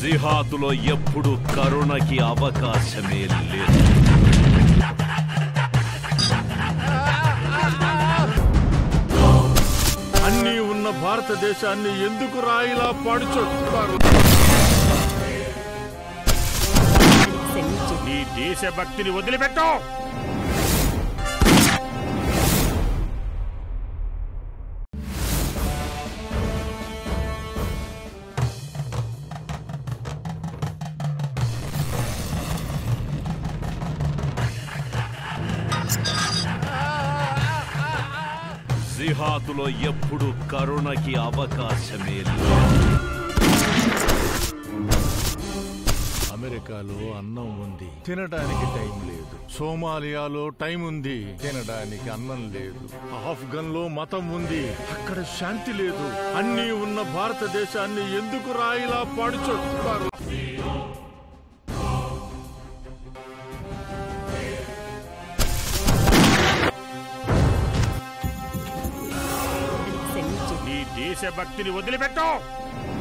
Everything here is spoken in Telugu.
జిహాదులో ఎప్పుడు కరుణకి అవకాశమే లేదు అన్నీ ఉన్న భారతదేశాన్ని ఎందుకు రాయిలా పాడుచున్నారు నీ దేశభక్తిని వదిలిపెట్టు జిహాదులో ఎప్పుడు కరుణకి అవకాశమే లేదు అమెరికాలో అన్నం ఉంది తినడానికి టైం లేదు సోమాలియాలో టైం ఉంది తినడానికి అన్నం లేదు ఆఫ్ఘన్ లో మతం ఉంది అక్కడ శాంతి లేదు అన్నీ ఉన్న భారతదేశాన్ని ఎందుకు రాయిలా పాడుచున్నారు నీ దేశభక్తిని వదిలిపెట్టు